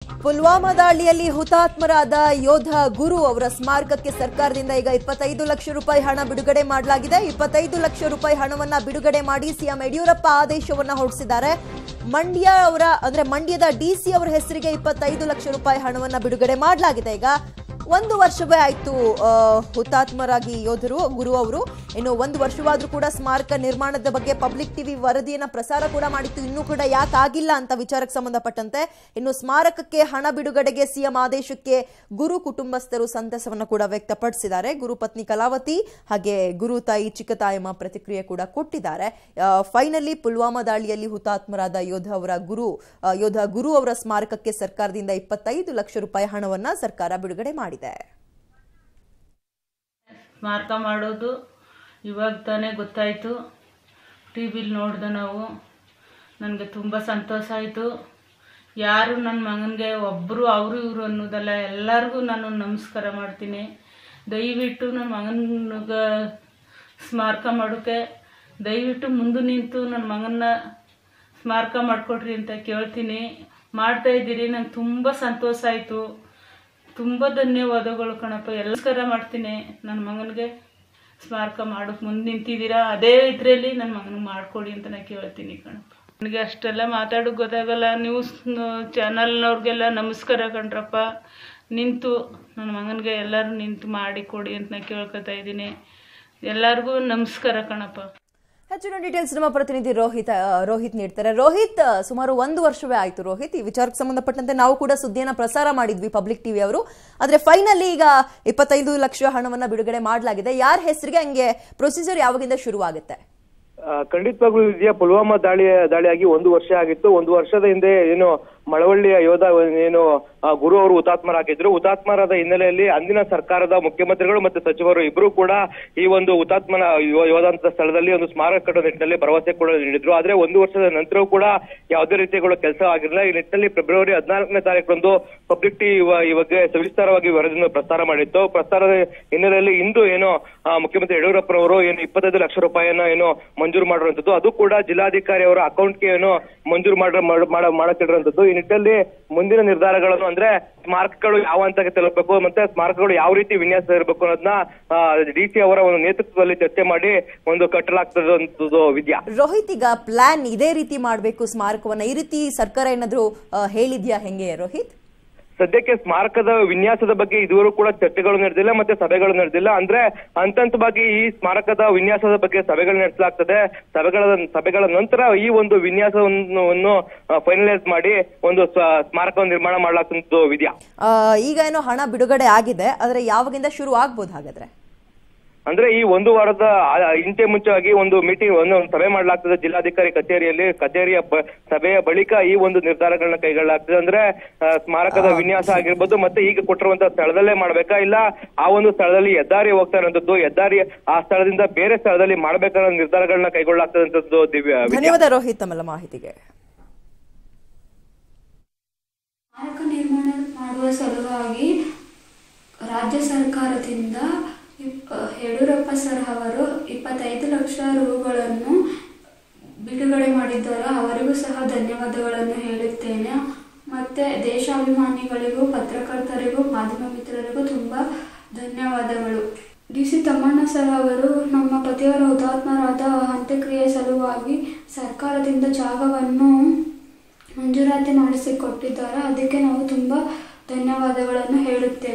ಪುಲ್ವಾಮಾ ದಾಳಿಯಲ್ಲಿ ಹುತಾತ್ಮರಾದ ಯೋಧ ಗುರು ಅವರ ಸ್ಮಾರಕಕ್ಕೆ ಸರ್ಕಾರದಿಂದ ಈಗ ಇಪ್ಪತ್ತೈದು ಲಕ್ಷ ರೂಪಾಯಿ ಹಣ ಬಿಡುಗಡೆ ಮಾಡಲಾಗಿದೆ ಇಪ್ಪತ್ತೈದು ಲಕ್ಷ ರೂಪಾಯಿ ಹಣವನ್ನ ಬಿಡುಗಡೆ ಮಾಡಿ ಸಿಎಂ ಯಡಿಯೂರಪ್ಪ ಆದೇಶವನ್ನ ಹೊರಡಿಸಿದ್ದಾರೆ ಮಂಡ್ಯ ಅವರ ಅಂದ್ರೆ ಮಂಡ್ಯದ ಡಿಸಿ ಅವರ ಹೆಸರಿಗೆ ಇಪ್ಪತ್ತೈದು ಲಕ್ಷ ರೂಪಾಯಿ ಹಣವನ್ನ ಬಿಡುಗಡೆ ಮಾಡಲಾಗಿದೆ ಈಗ ಒಂದು ವರ್ಷವೇ ಆಯ್ತು ಆ, ಹುತಾತ್ಮರಾಗಿ ಯೋಧರು ಗುರು ಅವರು ಇನ್ನು ಒಂದು ವರ್ಷವಾದ್ರೂ ಕೂಡ ಸ್ಮಾರಕ ನಿರ್ಮಾಣದ ಬಗ್ಗೆ ಪಬ್ಲಿಕ್ ಟಿವಿ ವರದಿಯನ್ನ ಪ್ರಸಾರ ಕೂಡ ಮಾಡಿತ್ತು ಇನ್ನೂ ಕೂಡ ಯಾಕೆ ಆಗಿಲ್ಲ ಅಂತ ವಿಚಾರಕ್ಕೆ ಸಂಬಂಧಪಟ್ಟಂತೆ ಇನ್ನು ಸ್ಮಾರಕಕ್ಕೆ ಹಣ ಬಿಡುಗಡೆಗೆ ಸಿಎಂ ಆದೇಶಕ್ಕೆ ಗುರು ಕುಟುಂಬಸ್ಥರು ಸಂತಸವನ್ನ ಕೂಡ ವ್ಯಕ್ತಪಡಿಸಿದ್ದಾರೆ ಗುರು ಪತ್ನಿ ಕಲಾವತಿ ಹಾಗೆ ಗುರು ತಾಯಿ ಚಿಕ್ಕತಾಯಮ್ಮ ಪ್ರತಿಕ್ರಿಯೆ ಕೂಡ ಕೊಟ್ಟಿದ್ದಾರೆ ಫೈನಲಿ ಪುಲ್ವಾಮಾ ದಾಳಿಯಲ್ಲಿ ಹುತಾತ್ಮರಾದ ಯೋಧ ಅವರ ಗುರು ಆ, ಯೋಧ ಗುರು ಅವರ ಸ್ಮಾರಕಕ್ಕೆ ಸರ್ಕಾರದಿಂದ ಇಪ್ಪತ್ತೈದು ಲಕ್ಷ ರೂಪಾಯಿ ಹಣವನ್ನ ಸರ್ಕಾರ ಬಿಡುಗಡೆ ಮಾಡಿದೆ ಸ್ಮಾರಕ ಮಾಡೋದು ಇವಾಗ ತಾನೇ ಗೊತ್ತಾಯಿತು ಟಿ ವಿಲಿ ನೋಡಿದೆ ನಾವು ನನಗೆ ತುಂಬ ಸಂತೋಷ ಆಯಿತು ಯಾರು ನನ್ನ ಮಗನಿಗೆ ಒಬ್ಬರು ಅವರು ಇವರು ಅನ್ನೋದಲ್ಲ ಎಲ್ಲರಿಗೂ ನಾನು ನಮಸ್ಕಾರ ಮಾಡ್ತೀನಿ ದಯವಿಟ್ಟು ನನ್ನ ಮಗನಿಗೆ ಸ್ಮಾರಕ ಮಾಡೋಕ್ಕೆ ದಯವಿಟ್ಟು ಮುಂದೆ ನಿಂತು ನನ್ನ ಮಗನ್ನ ಸ್ಮಾರಕ ಮಾಡಿಕೊಡ್ರಿ ಅಂತ ಕೇಳ್ತೀನಿ ಮಾಡ್ತಾ ಇದ್ದೀರಿ ನಂಗೆ ತುಂಬ ಸಂತೋಷ ಆಯಿತು ತುಂಬ ಧನ್ಯವಾದಗಳು ಕಣಪ್ಪ ಎಲ್ಲ ನಮಸ್ಕಾರ ಮಾಡ್ತೀನಿ ನನ್ನ ಮಗನಿಗೆ ಸ್ಮಾರಕ ಮಾಡೋಕೆ ಮುಂದೆ ನಿಂತಿದ್ದೀರಾ ಅದೇ ಇದರಲ್ಲಿ ನನ್ನ ಮಗನಿಗೆ ಮಾಡಿಕೊಡಿ ಅಂತ ನಾನು ಕೇಳ್ತೀನಿ ಕಣಪ್ಪ ನನಗೆ ಅಷ್ಟೆಲ್ಲ ಮಾತಾಡೋಕೆ ಗೊತ್ತಾಗಲ್ಲ ನ್ಯೂಸ್ ಚಾನಲ್ನವ್ರಿಗೆಲ್ಲ ನಮಸ್ಕಾರ ಕಣ್ರಪ್ಪ ನಿಂತು ನನ್ನ ಮಗನಿಗೆ ಎಲ್ಲರೂ ನಿಂತು ಮಾಡಿ ಕೊಡಿ ಅಂತ ನಾನು ಕೇಳ್ಕೊತಾ ಇದ್ದೀನಿ ಎಲ್ಲರಿಗೂ ನಮಸ್ಕಾರ ಕಣಪ್ಪ ಹೆಚ್ಚಿನ ಡೀಟೇಲ್ಸ್ ನಮ್ಮ ಪ್ರತಿನಿಧಿ ರೋಹಿತ್ ಆ, ರೋಹಿತ್ ನೀಡ್ತಾರೆ ರೋಹಿತ್ ಆ, ಸುಮಾರು ಒಂದು ವರ್ಷವೇ ಆಯ್ತು ರೋಹಿತ್ ಈ ವಿಚಾರಕ್ಕೆ ಸಂಬಂಧಪಟ್ಟಂತೆ ನಾವು ಕೂಡ ಸುದ್ದಿಯನ್ನ ಪ್ರಸಾರ ಮಾಡಿದ್ವಿ ಪಬ್ಲಿಕ್ ಟಿವಿ ಅವರು ಆದ್ರೆ ಫೈನಲಿ ಈಗ ಇಪ್ಪತ್ತೈದು ಲಕ್ಷ ಹಣವನ್ನ ಬಿಡುಗಡೆ ಮಾಡಲಾಗಿದೆ ಯಾರ ಹೆಸರಿಗೆ ಹಂಗೆ ಪ್ರೊಸೀಜರ್ ಯಾವಾಗಿಂದ ಶುರುವಾಗುತ್ತೆ ಆ, ಖಂಡಿತವಾಗ್ಲೂ ಇದೆಯಾ ಪುಲ್ವಾಮಾ ದಾಳಿ ದಾಳಿಯಾಗಿ ಒಂದು ವರ್ಷ ಆಗಿತ್ತು ಒಂದು ವರ್ಷದ ಹಿಂದೆ ಏನು ಮಳವಳ್ಳಿಯ ಯೋಧ ಏನು ಆ, ಗುರು ಅವರು ಹುತಾತ್ಮರಾಗಿದ್ರು ಹುತಾತ್ಮರಾದ ಹಿನ್ನೆಲೆಯಲ್ಲಿ ಅಂದಿನ ಸರ್ಕಾರದ ಮುಖ್ಯಮಂತ್ರಿಗಳು ಮತ್ತು ಸಚಿವರು ಇಬ್ಬರು ಕೂಡ ಈ ಒಂದು ಹುತಾತ್ಮನ ಯೋ- ಯೋಧ ಅಂತ ಸ್ಥಳದಲ್ಲಿ ಒಂದು ಸ್ಮಾರಕ ಕಟ್ಟೋ ನಿಟ್ಟಿನಲ್ಲಿ ಭರವಸೆ ಕೂಡ ನೀಡಿದ್ರು ಆದ್ರೆ ಒಂದು ವರ್ಷದ ನಂತರವೂ ಕೂಡ ಯಾವುದೇ ರೀತಿಗಳು ಕೆಲಸ ಆಗಿರಲಿಲ್ಲ ಈ ನಿಟ್ಟಿನಲ್ಲಿ ಫೆಬ್ರವರಿ ಹದಿನಾಲ್ಕನೇ ತಾರೀಕರಂದು ಪಬ್ಲಿಕ್ ಟಿ ಈ ಬಗ್ಗೆ ಸವಿಸ್ತಾರವಾಗಿ ವರದಿಯನ್ನು ಪ್ರಸಾರ ಮಾಡಿತ್ತು ಪ್ರಸಾರದ ಹಿನ್ನೆಲೆಯಲ್ಲಿ ಇಂದು ಏನು ಆ, ಮುಖ್ಯಮಂತ್ರಿ ಯಡಿಯೂರಪ್ಪನವರು ಏನು ಇಪ್ಪತ್ತೈದು ಲಕ್ಷ ರೂಪಾಯಿಯನ್ನ ಏನು ಮಂಜೂರು ಮಾಡಿರುವಂತದ್ದು ಅದು ಕೂಡ ಜಿಲ್ಲಾಧಿಕಾರಿ ಅವರ ಅಕೌಂಟ್ಗೆ ಏನು ಮಂಜೂರು ಮಾಡ ಮಾಡ- ಮಾಡಕ್ಕಿರುವಂತದ್ದು ಈ ನಿಟ್ಟಿನಲ್ಲಿ ಮುಂದಿನ ನಿರ್ಧಾರಗಳನ್ನು ಅಂದ್ರೆ ಸ್ಮಾರಕಗಳು ಯಾವ ಹಂತಕ್ಕೆ ತಲುಪಬೇಕು ಮತ್ತೆ ಸ್ಮಾರಕಗಳು ಯಾವ ರೀತಿ ವಿನ್ಯಾಸ ಇರಬೇಕು ಅನ್ನೋದನ್ನ ಡಿ ಸಿ ಅವರ ಒಂದು ನೇತೃತ್ವದಲ್ಲಿ ಚರ್ಚೆ ಮಾಡಿ ಒಂದು ಕಟ್ಟಲಾಗ್ತದಂತದ್ದು ವಿದ್ಯಾ ರೋಹಿತ್ ಈಗ ಪ್ಲಾನ್ ಇದೇ ರೀತಿ ಮಾಡಬೇಕು ಸ್ಮಾರಕವನ್ನ ಈ ರೀತಿ ಸರ್ಕಾರ ಏನಾದ್ರು ಆ, ಹೇಳಿದ್ಯಾ ಹೆಂಗೆ ರೋಹಿತ್ ಸದ್ಯಕ್ಕೆ ಸ್ಮಾರಕದ ವಿನ್ಯಾಸದ ಬಗ್ಗೆ ಇದುವರೆಗೂ ಕೂಡ ಚರ್ಚೆಗಳು ನಡೆದಿಲ್ಲ ಮತ್ತೆ ಸಭೆಗಳು ನಡೆದಿಲ್ಲ ಅಂದ್ರೆ ಹಂತ ಹಂತವಾಗಿ ಈ ಸ್ಮಾರಕದ ವಿನ್ಯಾಸದ ಬಗ್ಗೆ ಸಭೆಗಳು ನಡೆಸಲಾಗ್ತದೆ ಸಭೆಗಳ ಸಭೆಗಳ ನಂತರ ಈ ಒಂದು ವಿನ್ಯಾಸವನ್ನು ಫೈನಲೈಸ್ ಮಾಡಿ ಒಂದು ಸ- ಸ್ಮಾರಕವನ್ನು ನಿರ್ಮಾಣ ಮಾಡಲಾಗ್ತಂತ ವಿದ್ಯಾ ಆ, ಈಗ ಏನೋ ಹಣ ಬಿಡುಗಡೆ ಆಗಿದೆ ಆದ್ರೆ ಯಾವಾಗಿಂದ ಶುರು ಆಗ್ಬೋದು ಹಾಗಾದ್ರೆ ಅಂದ್ರೆ ಈ ಒಂದು ವಾರದ ಆ- ಇಂಚೆ ಮುಂಚೆಯಾಗಿ ಒಂದು ಮೀಟಿಂಗ್ ಒಂದು ಒಂದು ಸಭೆ ಮಾಡಲಾಗ್ತದೆ ಜಿಲ್ಲಾಧಿಕಾರಿ ಕಚೇರಿಯಲ್ಲಿ ಕಚೇರಿಯ ಬ- ಸಭೆಯ ಬಳಿಕ ಈ ಒಂದು ನಿರ್ಧಾರಗಳನ್ನ ಕೈಗೊಳ್ಳಲಾಗ್ತದೆ ಅಂದ್ರೆ ಆ, ಸ್ಮಾರಕದ ವಿನ್ಯಾಸ ಆಗಿರ್ಬೋದು ಮತ್ತೆ ಈಗ ಕೊಟ್ಟಿರುವಂತಹ ಸ್ಥಳದಲ್ಲೇ ಮಾಡ್ಬೇಕಾ ಇಲ್ಲ ಆ ಒಂದು ಸ್ಥಳದಲ್ಲಿ ಹೆದ್ದಾರಿ ಹೋಗ್ತಾ ಇರೋಂಥದ್ದು ಹೆದ್ದಾರಿ ಆ ಸ್ಥಳದಿಂದ ಬೇರೆ ಸ್ಥಳದಲ್ಲಿ ಮಾಡ್ಬೇಕನ್ನೋ ನಿರ್ಧಾರಗಳನ್ನ ಕೈಗೊಳ್ಳಲಾಗ್ತದೆ ಅಂತದ್ದು ದಿವ್ಯ ವಿದ್ಯಾ. ಧನ್ಯವಾದ ರೋಹಿತ್ ತಮ್ಮೆಲ್ಲ ಮಾಹಿತಿಗೆ ಸ್ಮಾರಕ ನಿರ್ಮಾಣ ಮಾಡುವ ಸಲುವಾಗಿ ರಾಜ್ಯ ಸರ್ಕಾರದಿಂದ ಇಪ್- ಯಡಿಯೂರಪ್ಪ ಸರ್ ಅವರು ಇಪ್ಪತ್ತೈದು ಲಕ್ಷ ರೂಗಳನ್ನು ಬಿಡುಗಡೆ ಮಾಡಿದ್ದಾರೆ ಅವರಿಗೂ ಸಹ ಧನ್ಯವಾದಗಳನ್ನು ಹೇಳುತ್ತೇನೆ ಮತ್ತು ದೇಶಾಭಿಮಾನಿಗಳಿಗೂ ಪತ್ರಕರ್ತರಿಗೂ ಮಾಧ್ಯಮ ಮಿತ್ರರಿಗೂ ತುಂಬ ಧನ್ಯವಾದಗಳು ಡಿ ಸಿ ತಮ್ಮಣ್ಣ ಸರ್ ಅವರು ನಮ್ಮ ಪತಿಯವರ ಹುತಾತ್ಮರಾದ ಅಂತ್ಯಕ್ರಿಯೆ ಸಲುವಾಗಿ ಸರ್ಕಾರದಿಂದ ಜಾಗವನ್ನು ಮಂಜೂರಾತಿ ಮಾಡಿಸಿಕೊಟ್ಟಿದ್ದಾರೆ ಅದಕ್ಕೆ ನಾವು ತುಂಬ ಧನ್ಯವಾದಗಳನ್ನು ಹೇಳುತ್ತೇವೆ